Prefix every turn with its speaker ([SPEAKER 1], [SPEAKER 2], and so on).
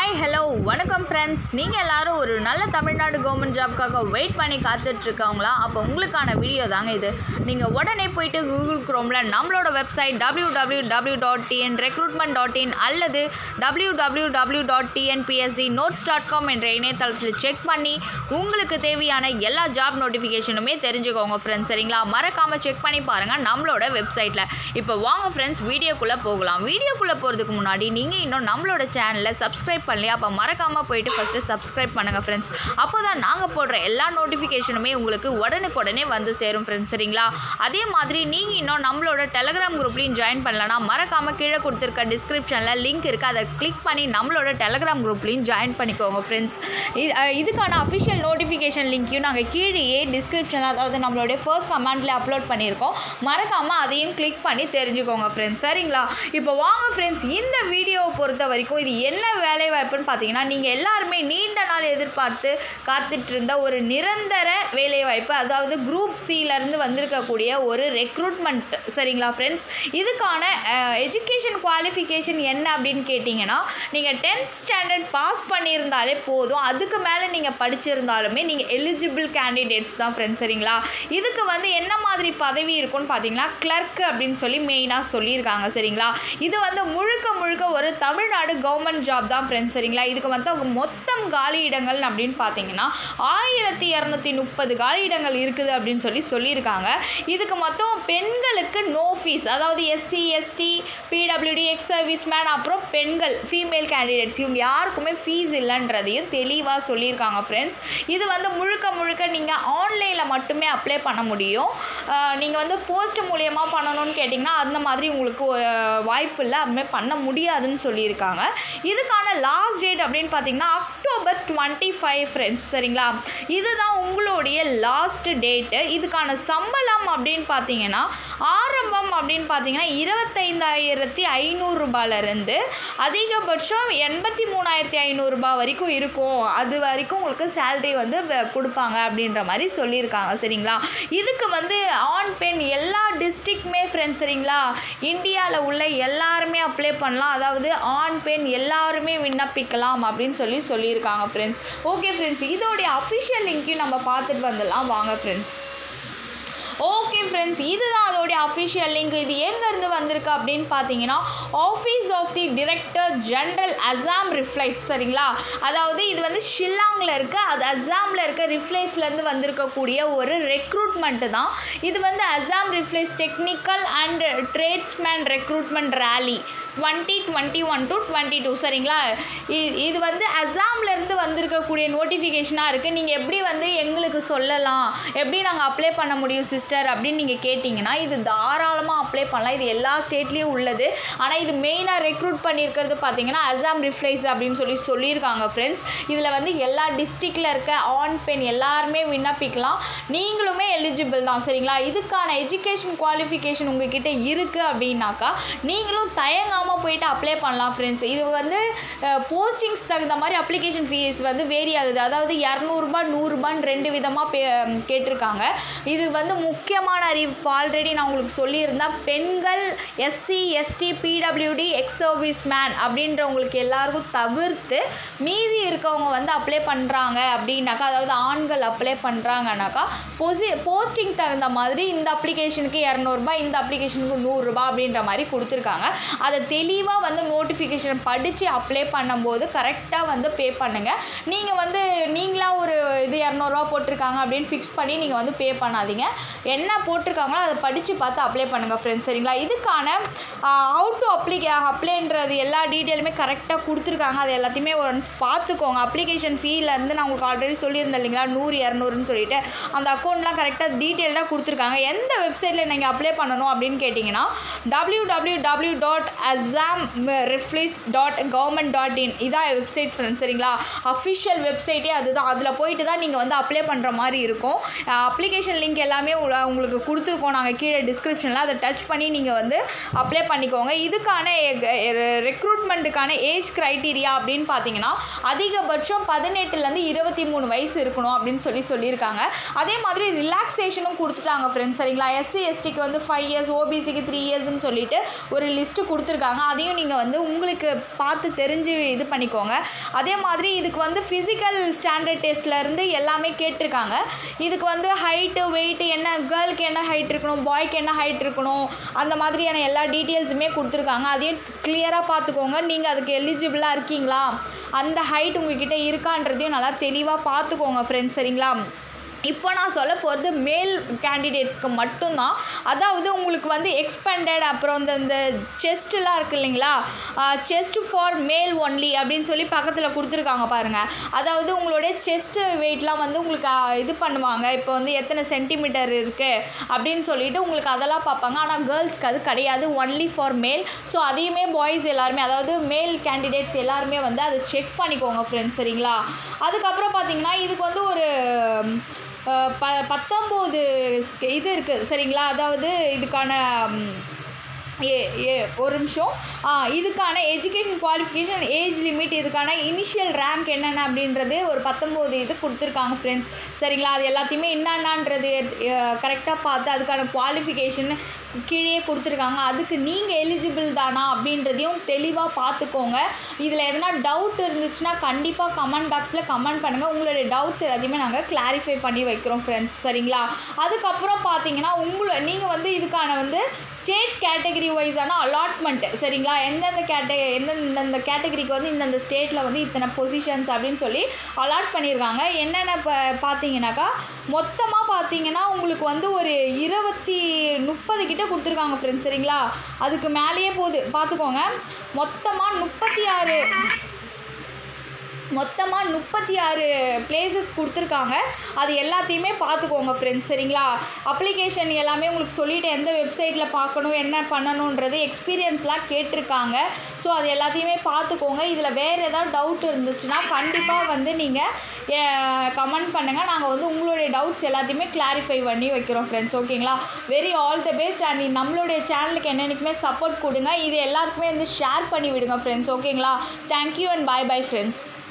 [SPEAKER 1] hi hello வணக்கம் friends நீங்கள் எல்லாரும் ஒரு நல்ல தமிழ்நாடு கவர்மெண்ட் ஜாப்க்காக வெயிட் பண்ணி காத்துட்ருக்கவங்களா அப்போ உங்களுக்கான வீடியோ தாங்க இது நீங்கள் உடனே போயிட்டு கூகுள் குரோமில் நம்மளோட website W W W dot TN recruitment dot in அல்லது W W W dot TNPSC notes dot com என்ற இணையதளத்தில் செக் பண்ணி உங்களுக்கு தேவையான எல்லா ஜாப் நோட்டிஃபிகேஷனுமே தெரிஞ்சுக்கோங்க ஃப்ரெண்ட்ஸ் சரிங்களா மறக்காமல் செக் பண்ணி பாருங்கள் நம்மளோட வெப்சைட்டில் இப்போ வாங்க ஃப்ரெண்ட்ஸ் வீடியோக்குள்ளே போகலாம் வீடியோக்குள்ளே போகிறதுக்கு முன்னாடி நீங்கள் இன்னும் நம்மளோட சேனலை சப்ஸ்கிரைப் பண்ணலையா அப்போ மறக்காமல் போயிட்டு ஃபஸ்ட்டு சப்ஸ்கிரைப் பண்ணுங்கள் ஃப்ரெண்ட்ஸ் அப்போ தான் நாங்கள் போடுற எல்லா நோட்டிஃபிகேஷனுமே உங்களுக்கு உடனுக்குடனே வந்து சேரும் ஃப்ரெண்ட்ஸ் சரிங்களா அதே மாதிரி நீங்கள் இன்னும் நம்மளோட டெலகிராம் குரூப்லையும் ஜாயின் பண்ணலன்னா மறக்காமல் கீழே கொடுத்துருக்க டிஸ்கிரிப்ஷனில் லிங்க் இருக்குது அதை கிளிக் பண்ணி நம்மளோட டெலகிராம் குரூப்லையும் ஜாயின் பண்ணிக்கோங்க ஃப்ரெண்ட்ஸ் இதுக்கான அஃபிஷியல் நோட்டிஃபிகேஷன் லிங்க்கையும் நாங்கள் கீழேயே டிஸ்கிரிப்ஷனில் அதாவது நம்மளுடைய ஃபர்ஸ்ட் கமெண்ட்டில் அப்லோட் பண்ணியிருக்கோம் மறக்காமல் அதையும் கிளிக் பண்ணி தெரிஞ்சுக்கோங்க ஃப்ரெண்ட்ஸ் சரிங்களா இப்போ வாங்க ஃப்ரெண்ட்ஸ் இந்த வீடியோவை பொறுத்த வரைக்கும் இது என்ன வேலை வாய்ப்புன்னு பார்த்தீங்கன்னா நீங்கள் எல்லாருமே நீண்ட நாள் எதிர்பார்த்து காத்துட்டு இருந்த ஒரு நிரந்தர வேலை வாய்ப்பு அதாவது குரூப் சியிலேருந்து வந்திருக்கக்கூடிய ஒரு ரெக்ரூட்மெண்ட் சரிங்களா ஃப்ரெண்ட்ஸ் இதுக்கான எஜுகேஷன் குவாலிஃபிகேஷன் என்ன அப்படின்னு கேட்டிங்கன்னா நீங்கள் டென்த் ஸ்டாண்டர்ட் பாஸ் பண்ணியிருந்தாலே போதும் அதுக்கு மேலே நீங்கள் படிச்சிருந்தாலுமே நீங்கள் எலிஜிபிள் கேண்டிடேட்ஸ் தான் ஃப்ரெண்ட்ஸ் சரிங்களா இதுக்கு வந்து என்ன மாதிரி பதவி இருக்கும்னு பார்த்தீங்கன்னா கிளர்க் அப்படின்னு சொல்லி மெயினாக சொல்லியிருக்காங்க சரிங்களா இது வந்து முழுக்க முழுக்க ஒரு தமிழ்நாடு கவர்மெண்ட் ஜாப் தான் ஃப்ரெண்ட்ஸ் சரிங்களா இதுக்கு வந்து மொத்தம் காலி இடங்கள் அப்படின்னு பார்த்தீங்கன்னா ஆயிரத்தி இரநூத்தி முப்பது காலி இடங்கள் இருக்குது அப்படின்னு சொல்லி சொல்லியிருக்காங்க இதுக்கு மொத்தம் பெண்களுக்கு நோ ஃபீஸ் அதாவது SC ST PWD ex service man அப்புறம் பெண்கள் ஃபீமேல் கேண்டிடேட்ஸ் இவங்க யாருக்குமே ஃபீஸ் இல்லைன்றதையும் தெளிவாக சொல்லியிருக்காங்க ஃப்ரெண்ட்ஸ் இது வந்து முழுக்க முழுக்க நீங்கள் ஆன்லைனில் மட்டுமே அப்ளை பண்ண முடியும் நீங்கள் வந்து போஸ்ட் மூலியமாக பண்ணணும்னு கேட்டிங்கன்னா அந்த மாதிரி உங்களுக்கு ஒரு வாய்ப்பு இல்லை அதுமாதிரி பண்ண முடியாதுன்னு சொல்லியிருக்காங்க இதுக்கான லாஸ்ட் டேட் அப்படின்னு பார்த்தீங்கன்னா அக்டோபர் டுவெண்ட்டி ஃபைவ் ஃப்ரெண்ட்ஸ் சரிங்களா இதுதான் உங்களுடைய லாஸ்ட் டேட்டு இதுக்கான சம்பளம் அப்படின்னு பார்த்தீங்கன்னா ஆரம்பம் அப்படின்னு பார்த்தீங்கன்னா இருபத்தைந்தாயிரத்தி ஐநூறுரூபாலேருந்து அதிகபட்சம் எண்பத்தி மூணாயிரத்தி ஐநூறுரூபா வரைக்கும் இருக்கும் அது வரைக்கும் உங்களுக்கு சேல்ரி வந்து வ- கொடுப்பாங்க அப்படின்ற மாதிரி சொல்லியிருக்காங்க சரிங்களா இதுக்கு வந்து ஆண் பெண் எல்லா டிஸ்ட்ரிக்ட்மே ஃப்ரெண்ட்ஸ் சரிங்களா இந்தியாவில் உள்ள எல்லாருமே அப்ளை பண்ணலாம் அதாவது ஆண் பெண் எல்லாருமே விண்ணப்பிக்கலாம் அப்படின்னு சொல்லி சொல்லியிருக்காங்க ஃப்ரெண்ட்ஸ் ஓகே ஃப்ரெண்ட்ஸ் இதோடைய அஃபிஷியல் லிங்க்கையும் நம்ம பார்த்துட்டு வந்துடலாம் வாங்க ஃப்ரெண்ட்ஸ் ஓகே ஃப்ரெண்ட்ஸ் இதுதான் அதோடைய அஃபிஷியல் லிங்க் இது எங்கேருந்து வந்திருக்கு அப்படின்னு பார்த்தீங்கன்னா office of the director general Assam Rifles சரிங்களா அதாவது இது வந்து ஷில்லாங்கில் இருக்க அது அசாமில் இருக்க ரிஃப்ளைஸ்லேருந்து வந்திருக்கக்கூடிய ஒரு ரெக்ரூட்மெண்ட்டு தான் இது வந்து Assam rifles technical and tradesman recruitment rally twenty twenty one to twenty two சரிங்களா இ- இது வந்து அசாம்லேருந்து வந்திருக்கக்கூடிய நோட்டிஃபிகேஷனாக இருக்குது நீங்கள் எப்படி வந்து எங்களுக்கு சொல்லலாம் எப்படி நாங்கள் அப்ளை பண்ண முடியும் சிஸ்டர் அப்படின்னு நீங்கள் கேட்டிங்கன்னா இது தாராளமாக அப்ளை பண்ணலாம் இது எல்லா ஸ்டேட்லேயும் உள்ளது ஆனால் இது மெயினாக ரெக்ரூட் பண்ணியிருக்கிறது பார்த்தீங்கன்னா அசாம் ரிஃப்ளைஸ் அப்படின்னு சொல்லி சொல்லியிருக்காங்க ஃப்ரெண்ட்ஸ் இதில் வந்து எல்லா டிஸ்ட்ரிக்டில் இருக்க ஆண் பெண் எல்லாருமே விண்ணப்பிக்கலாம் நீங்களுமே எலிஜிபிள் தான் சரிங்களா இதுக்கான எஜுகேஷன் குவாலிஃபிகேஷன் உங்ககிட்ட இருக்குது அப்படின்னாக்கா நீங்களும் தயங்காமல் போயிட்டு அப்ளை பண்ணலாம் ஃப்ரெண்ட்ஸ் இது வந்து போஸ்டிங்ஸ் தகுந்த மாதிரி அப்ளிகேஷன் ஃபீஸ் வந்து வேரி ஆகுது அதாவது இரநூறுபா நூறுரூபான்னு ரெண்டு விதமாக பே கேட்டிருக்காங்க இது வந்து முக்கியமான அறிவிப்பு ஆல்ரெடி நான் உங்களுக்கு சொல்லியிருந்தேன் பெண்கள் SC ST PWD ex service man அப்படின்றவங்களுக்கு எல்லாருக்கும் தவிர்த்து மீதி இருக்கவங்க வந்து அப்ளை பண்ணுறாங்க அப்படின்னாக்கா அதாவது ஆண்கள் அப்ளை பண்ணுறாங்கனாக்கா பொசி போஸ்டிங் தகுந்த மாதிரி இந்த அப்ளிகேஷனுக்கு இரநூறுபா இந்த அப்ளிகேஷனுக்கு நூறுரூபா அப்படின்ற மாதிரி கொடுத்துருக்காங்க அதை தெளிவாக வந்து நோட்டிஃபிகேஷன் படித்து அப்ளை பண்ணும்போது கரெக்டாக வந்து பே பண்ணுங்கள் நீங்கள் வந்து நீங்களாக ஒரு இது இரநூறுவா போட்டிருக்காங்க அப்படின்னு ஃபிக்ஸ் பண்ணி நீங்கள் வந்து பே பண்ணாதீங்க என்ன போட்டிருக்காங்களோ அதை படித்து பார்த்து அப்ளை பண்ணுங்கள் ஃப்ரெண்ட்ஸ் சரிங்களா இதுக்கான ஹவு டு அப்ளிகே அப்ளைன்றது எல்லா டீட்டெயிலுமே கரெக்டாக கொடுத்துருக்காங்க அது எல்லாத்தையுமே ஒன்ஸ் பார்த்துக்கோங்க அப்ளிகேஷன் ஃபீலேருந்து நான் உங்களுக்கு ஆல்ரெடி சொல்லியிருந்தேன் இல்லைங்களா நூறு இரநூறுன்னு சொல்லிட்டு அந்த அக்கௌண்ட்லாம் கரெக்டாக டீட்டெயிலாக கொடுத்துருக்காங்க எந்த வெப்சைட்டில் நீங்கள் அப்ளை பண்ணணும் அப்படின்னு கேட்டிங்கன்னா W W W dot Assam Rifles dot government dot in இதான் வெப்சைட் ஃப்ரெண்ட்ஸ் சரிங்களா அஃபிஷியல் வெப்சைட்டே அதுதான் அதில் போயிட்டு தான் நீங்கள் வந்து அப்ளை பண்ணுற மாதிரி இருக்கும் அப்ளிகேஷன் லிங்க் எல்லாமே உள்ள- உங்களுக்கு கொடுத்துருக்கோம் நாங்கள் கீழே டிஸ்கிரிப்ஷனில் அதை டச் பண்ணி நீங்கள் வந்து அப்ளை பண்ணிக்கோங்க இதுக்கான ரெக்ரூட்மெண்ட்டுக்கான ஏஜ் க்ரைட்டீரியா அப்படின்னு பார்த்தீங்கன்னா அதிகபட்சம் பதினெட்டுலேருந்து இருபத்தி மூணு வயசு இருக்கணும் அப்படின்னு சொல்லி சொல்லியிருக்காங்க அதே மாதிரி ரிலாக்ஸேஷனும் கொடுத்துட்டாங்க ஃப்ரெண்ட்ஸ் சரிங்களா எஸ்சி எஸ்டிக்கு வந்து ஃபைவ் இயர்ஸ் ஓபிசிக்கு த்ரீ இயர்ஸ்னு சொல்லிட்டு ஒரு லிஸ்ட்டு கொடுத்துருக்காங்க கொடுத்துருக்காங்க அதையும் நீங்கள் வந்து உங்களுக்கு பார்த்து தெரிஞ்சு இது பண்ணிக்கோங்க அதே மாதிரி இதுக்கு வந்து ஃபிசிக்கல் ஸ்டாண்டர்ட் டெஸ்ட்லேருந்து எல்லாமே கேட்டிருக்காங்க இதுக்கு வந்து ஹைட்டு வெயிட்டு என்ன கேர்ளுக்கு என்ன ஹைட் இருக்கணும் பாய்க்கு என்ன ஹைட் இருக்கணும் அந்த மாதிரியான எல்லா டீட்டெயில்ஸுமே கொடுத்துருக்காங்க அதையும் கிளியராக பார்த்துக்கோங்க நீங்கள் அதுக்கு எலிஜிபிளாக இருக்கீங்களா அந்த ஹைட் உங்ககிட்ட இருக்கான்றதையும் நல்லா தெளிவாக பார்த்துக்கோங்க ஃப்ரெண்ட்ஸ் சரிங்களா இப்போ நான் சொல்ல போகிறது மேல் கேண்டிடேட்ஸ்க்கு மட்டும்தான் அதாவது உங்களுக்கு வந்து எக்ஸ்பெண்டட் அப்புறம் இந்த இந்த செஸ்ட்டுலாம் இருக்குது இல்லைங்களா செஸ்ட் ஃபார் மேல் ஒன்லி அப்படின்னு சொல்லி பக்கத்தில் கொடுத்துருக்காங்க பாருங்கள் அதாவது உங்களுடைய செஸ்ட் வெயிட்லாம் வந்து உங்களுக்கு ஆ, இது பண்ணுவாங்க இப்போ வந்து எத்தனை சென்டிமீட்டர் இருக்குது அப்படின்னு சொல்லிட்டு உங்களுக்கு அதெல்லாம் பார்ப்பாங்க ஆனால் கேர்ள்ஸ்க்கு அது கிடையாது ஒன்லி ஃபார் மேல் ஸோ அதையுமே பாய்ஸ் எல்லாருமே அதாவது மேல் கேண்டிடேட்ஸ் எல்லாருமே வந்து அதை செக் பண்ணிக்கோங்க ஃப்ரெண்ட்ஸ் சரிங்களா அதுக்கப்புறம் பார்த்தீங்கன்னா இதுக்கு வந்து ஒரு அஹ், ப பத்தொம்போது ஸ்க- இது இருக்குது சரிங்களா அதாவது இதுக்கான ம், ஏ ஏ ஒரு நிமிஷம் ஆ இதுக்கான எஜுகேஷன் குவாலிஃபிகேஷன் ஏஜ் லிமிட் இதுக்கான இனிஷியல் ரேங்க் என்னென்ன அப்படின்றது ஒரு பத்தொம்போது இது கொடுத்துருக்காங்க ஃப்ரெண்ட்ஸ் சரிங்களா அது எல்லாத்தையுமே என்னென்னன்றது கரெக்டாக பார்த்து அதுக்கான குவாலிஃபிகேஷன் கீழே கொடுத்துருக்காங்க அதுக்கு நீங்கள் எலிஜிபிள் தானா அப்படின்றதையும் தெளிவாக பார்த்துக்கோங்க இதில் எதனா டவுட் இருந்துச்சுன்னா கண்டிப்பாக கமெண்ட் பாக்ஸில் கமெண்ட் பண்ணுங்கள் உங்களுடைய டவுட்ஸ் எல்லாத்தையுமே நாங்கள் கிளாரிஃபை பண்ணி வைக்கிறோம் ஃப்ரெண்ட்ஸ் சரிங்களா அதுக்கப்புறம் பார்த்தீங்கன்னா உங்களை நீங்கள் வந்து இதுக்கான வந்து ஸ்டேட் கேட்டகரி வைஸான அலாட்மெண்ட் சரிங்களா எந்தெந்த கேட்ட எந்தெந்த கேட்டகரிக்கு வந்து இந்தந்த ஸ்டேட்டில் வந்து இத்தனை பொசிஷன்ஸ் அப்படின்னு சொல்லி அலாட் பண்ணியிருக்காங்க என்னென்ன இப்போ பார்த்தீங்கன்னாக்கா மொத்தமாக பார்த்தீங்கன்னா உங்களுக்கு வந்து ஒரு இருபத்தி முப்பது கிட்ட கொடுத்துருக்காங்க ஃப்ரெண்ட்ஸ் சரிங்களா அதுக்கு மேலேயே போகுது பார்த்துக்கோங்க மொத்தமாக முப்பத்தி ஆறு மொத்தமாக முப்பத்தி ஆறு பிளேசஸ் கொடுத்துருக்காங்க அது எல்லாத்தையுமே பார்த்துக்கோங்க ஃப்ரெண்ட்ஸ் சரிங்களா அப்ளிகேஷன் எல்லாமே உங்களுக்கு சொல்லிட்டு எந்த வெப்சைட்டில் பார்க்கணும் என்ன பண்ணணுன்றது எக்ஸ்பீரியன்ஸ்லாம் கேட்டிருக்காங்க ஸோ அது எல்லாத்தையுமே பார்த்துக்கோங்க இதில் வேறு ஏதாவது டவுட் இருந்துச்சுன்னா கண்டிப்பாக வந்து நீங்கள் கமெண்ட் பண்ணுங்கள் நாங்கள் வந்து உங்களுடைய டவுட்ஸ் எல்லாத்தையுமே கிளாரிஃபை பண்ணி வைக்கிறோம் ஃப்ரெண்ட்ஸ் ஓகேங்களா very all the best and நம்மளுடைய சேனலுக்கு என்னென்னைக்குமே சப்போர்ட் கொடுங்க இது எல்லாருக்குமே வந்து ஷேர் பண்ணி விடுங்க ஃப்ரெண்ட்ஸ் ஓகேங்களா thank you and bye bye friends